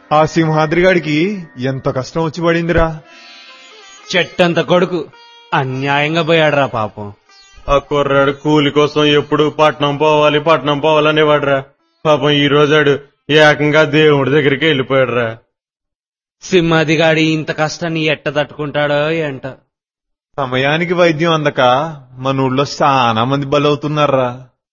ఆ సింహాద్రిగాడికి ఎంత కష్టం వచ్చి పడిందిరా చెట్టంత కొడుకు అన్యాయంగా పోయాడురా పాపం ఆ కుర్రాడు కూలి కోసం ఎప్పుడు పట్నం పోవాలి పట్నం పోవాలనేవాడురా పాపం ఈ రోజాడు ఏకంగా దేవుడి దగ్గరికి వెళ్ళిపోయాడురా సింహాదిగాడి ఇంత కష్టాన్ని ఎట్ట తట్టుకుంటాడో ఏంట సమయానికి వైద్యం అందక మన ఊళ్ళో చాలా మంది బలవుతున్నారా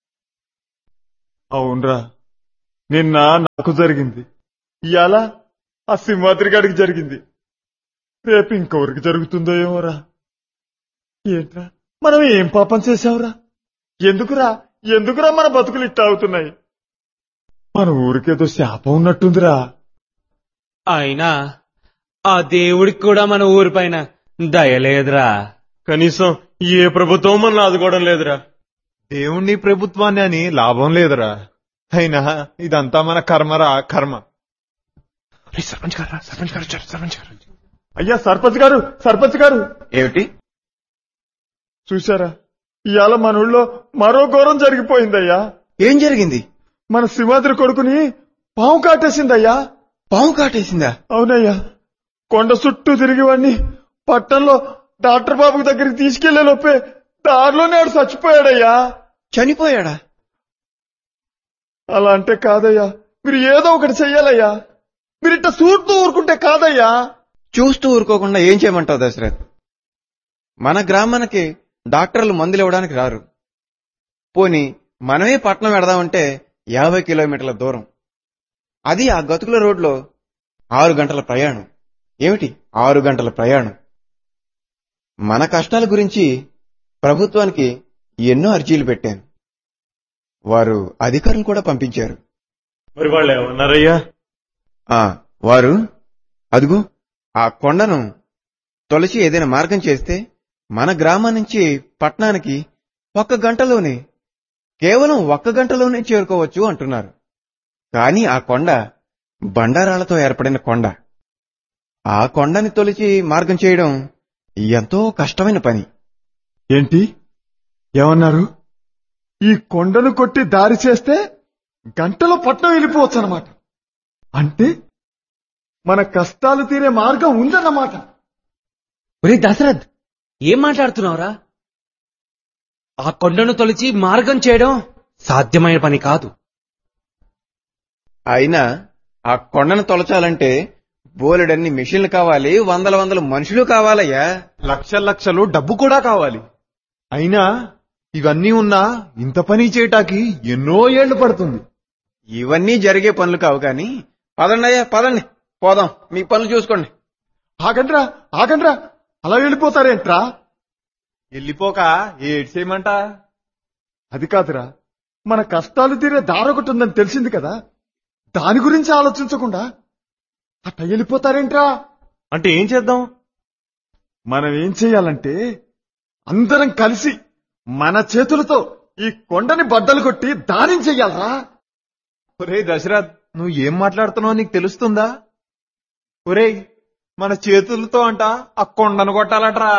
అవునరా నిన్న నాకు జరిగింది ఇవాళ ఆ సింహాద్రి గాడికి జరిగింది రేపు ఇంకెవరికి జరుగుతుందో ఏమోరా ఏంట్రా మనం ఏం పాపం చేశావురా ఎందుకురా ఎందుకురా మన బతుకులు ఇట్ట అవుతున్నాయి మన ఊరికేదో శాపం ఉన్నట్టుందిరా అయినా ఆ దేవుడికి కూడా మన ఊరిపైన దయలేదురా కనీసం ఏ ప్రభుత్వం మనల్ని ఆదుకోవడం లేదురా దేవుణ్ణి ప్రభుత్వాన్ని అని లాభం లేదురా అయినా ఇదంతా మన కర్మరా కర్మ అయ్యా సర్పంచ్ గారు సర్పంచ్ గారు ఏమిటి చూశారా ఇవాళ మన ఊళ్ళో మరో ఘోరం జరిగిపోయిందయ్యా ఏం జరిగింది మన సింహాద్రి కొడుకుని పాము కాటేసిందయ్యా పాము కాటేసిందా అవునయ్యా కొండ చుట్టూ తిరిగి వాడిని పట్టణంలో డాక్టర్ బాబు దగ్గరికి తీసుకెళ్లే లోపే దారిలోనే ఆడు చచ్చిపోయాడయ్యా చనిపోయాడా అలా అంటే కాదయ్యా మీరు ఏదో ఒకటి చెయ్యాలయ్యా మీరు ఇట్ట చూస్తూ ఊరుకుంటే కాదయ్యా చూస్తూ ఊరుకోకుండా ఏం చేయమంటావు దశరథ్ మన గ్రామానికి డాక్టర్లు మందులు ఇవ్వడానికి రారు పోని మనమే పట్నం వెడదామంటే యాభై కిలోమీటర్ల దూరం అది ఆ గతుకుల రోడ్లో ఆరు గంటల ప్రయాణం ఏమిటి ఆరు గంటల ప్రయాణం మన కష్టాల గురించి ప్రభుత్వానికి ఎన్నో అర్జీలు పెట్టాను వారు అధికారులు కూడా పంపించారు మరి వాళ్ళు ఏమన్నారయ్యా ఆ వారు అదుగు ఆ కొండను తొలచి ఏదైనా మార్గం చేస్తే మన గ్రామం నుంచి పట్నానికి ఒక్క గంటలోనే కేవలం ఒక్క గంటలోనే చేరుకోవచ్చు అంటున్నారు కానీ ఆ కొండ బండారాలతో ఏర్పడిన కొండ ఆ కొండని తొలిచి మార్గం చేయడం ఎంతో కష్టమైన పని ఏంటి ఏమన్నారు ఈ కొండను కొట్టి దారి చేస్తే గంటలో పట్నం వెళ్ళిపోవచ్చు అన్నమాట అంటే మన కష్టాలు తీరే మార్గం ఉందన్నమాట ఒరే దశరథ్ ఏం మాట్లాడుతున్నావురా ఆ కొండను తొలిచి మార్గం చేయడం సాధ్యమైన పని కాదు అయినా ఆ కొండను తొలచాలంటే బోలెడన్ని మిషన్లు కావాలి వందల వందల మనుషులు కావాలయ్యా లక్షల లక్షలు డబ్బు కూడా కావాలి అయినా ఇవన్నీ ఉన్నా ఇంత పని చేయటానికి ఎన్నో ఏళ్లు పడుతుంది ఇవన్నీ జరిగే పనులు కావు కానీ పదండి అయ్యా పదండి పోదాం మీ పనులు చూసుకోండి ఆగండ్రా ఆగండ్రా అలా వెళ్ళిపోతారేంట్రా వెళ్ళిపోక ఏడ్ చేయమంట అది కాదురా మన కష్టాలు తీరే దారొకటి ఉందని తెలిసింది కదా దాని గురించి ఆలోచించకుండా అట్ట వెళ్ళిపోతారేంట్రా అంటే ఏం చేద్దాం మనం ఏం చేయాలంటే అందరం కలిసి మన చేతులతో ఈ కొండని బద్దలు కొట్టి దానం చెయ్యాలరా ఒరే దశరథ్ నువ్వు ఏం మాట్లాడుతున్నావో నీకు తెలుస్తుందా ఒరేయ్ మన చేతులతో అంట ఆ కొండను కొట్టాలట్రా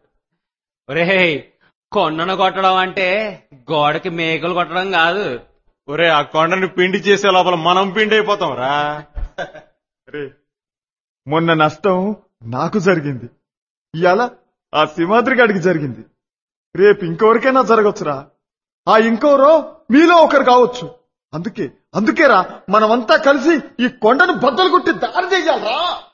ఒరేయ్ కొండను కొట్టడం అంటే గోడకి మేకలు కొట్టడం కాదు ఒరే ఆ కొండని పిండి చేసే లోపల మనం పిండి అయిపోతాం రా రే మొన్న నష్టం నాకు జరిగింది ఇవాళ ఆ సింహాద్రి గాడికి జరిగింది రేపు ఇంకెవరికైనా జరగచ్చురా ఆ ఇంకెవరో మీలో ఒకరు కావచ్చు అందుకే అందుకేరా మనమంతా కలిసి ఈ కొండను బద్దలు కొట్టి దారి చెయ్యాలరా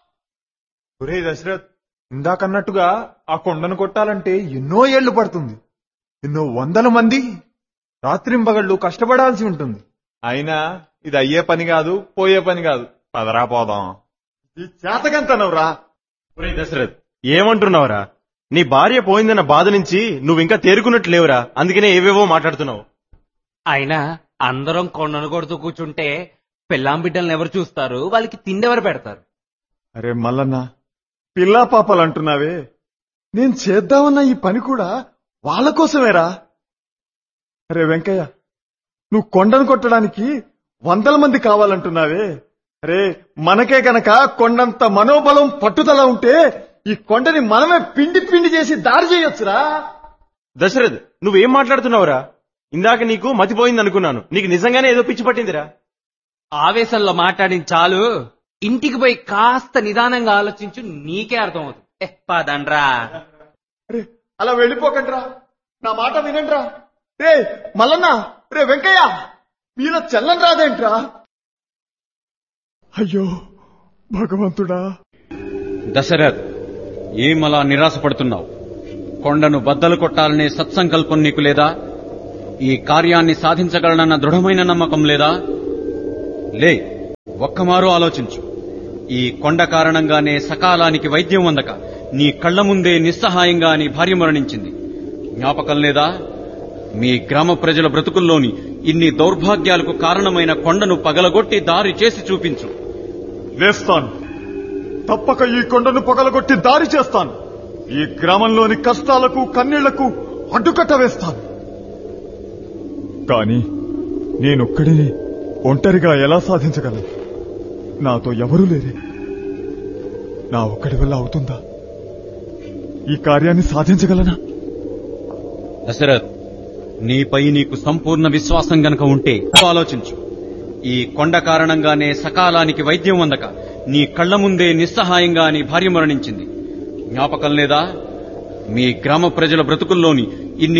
ఒరే దశరథ్ ఇందాకన్నట్టుగా ఆ కొండను కొట్టాలంటే ఎన్నో ఏళ్లు పడుతుంది ఎన్నో వందల మంది రాత్రింబగళ్ళు కష్టపడాల్సి ఉంటుంది అయినా ఇది అయ్యే పని కాదు పోయే పని కాదు పదరా పోదాం ఈ చేతకంతనవరా ఒరే దశరథ్ ఏమంటున్నావురా నీ భార్య పోయిందన్న బాధ నుంచి నువ్వు ఇంకా తేరుకున్నట్టు లేవురా అందుకనే ఏవేవో మాట్లాడుతున్నావు అయినా అందరం కొండను కొడుతూ కూర్చుంటే పిల్లాం బిడ్డల్ని ఎవరు చూస్తారు వాళ్ళకి తిండి ఎవరు పెడతారు అరే మల్లన్న పిల్లా పాపలు అంటున్నావే నేను చేద్దామన్న ఈ పని కూడా వాళ్ళ కోసమేరా అరే వెంకయ్య నువ్వు కొండను కొట్టడానికి వందల మంది కావాలంటున్నావే అరే మనకే గనక కొండంత మనోబలం పట్టుదల ఉంటే ఈ కొండని మనమే పిండి పిండి చేసి దారి చేయొచ్చురా దశరథ్ నువ్వేం మాట్లాడుతున్నావురా ఇందాక నీకు మతిపోయింది అనుకున్నాను నీకు నిజంగానే ఏదో పిచ్చి పట్టిందిరా ఆవేశంలో మాట్లాడింది చాలు ఇంటికి పోయి కాస్త నిదానంగా ఆలోచించు నీకే అర్థమవుతుంది ఏ పదండ్రా అరే అలా వెళ్ళిపోకండ్రా నా మాట వినండ్రా రే మల్లన్న రే వెంకయ్య మీలో చెల్లం రాదేంట్రా అయ్యో భగవంతుడా దశరథ్ ఏమలా నిరాశపడుతున్నావు కొండను బద్దలు కొట్టాలనే సత్సంకల్పం నీకు లేదా ఈ కార్యాన్ని సాధించగలనన్న దృఢమైన నమ్మకం లేదా లే ఒక్కమారు ఆలోచించు ఈ కొండ కారణంగానే సకాలానికి వైద్యం అందక నీ కళ్ల ముందే నిస్సహాయంగా నీ భార్య మరణించింది జ్ఞాపకం లేదా మీ గ్రామ ప్రజల బ్రతుకుల్లోని ఇన్ని దౌర్భాగ్యాలకు కారణమైన కొండను పగలగొట్టి దారి చేసి చూపించు వేస్తాను తప్పక ఈ కొండను పొగలగొట్టి దారి చేస్తాను ఈ గ్రామంలోని కష్టాలకు కన్నీళ్లకు అడ్డుకట్ట వేస్తాను కాని నేనొక్కడిని ఒంటరిగా ఎలా సాధించగలను నాతో ఎవరూ లేరే నా ఒక్కడి వల్ల అవుతుందా ఈ కార్యాన్ని సాధించగలనా దశరథ్ నీపై నీకు సంపూర్ణ విశ్వాసం గనక ఉంటే ఆలోచించు ఈ కొండ కారణంగానే సకాలానికి వైద్యం అందక నీ కళ్ల ముందే నిస్సహాయంగా నీ భార్య మరణించింది జ్ఞాపకం లేదా మీ గ్రామ ప్రజల బ్రతుకుల్లోని ఇన్ని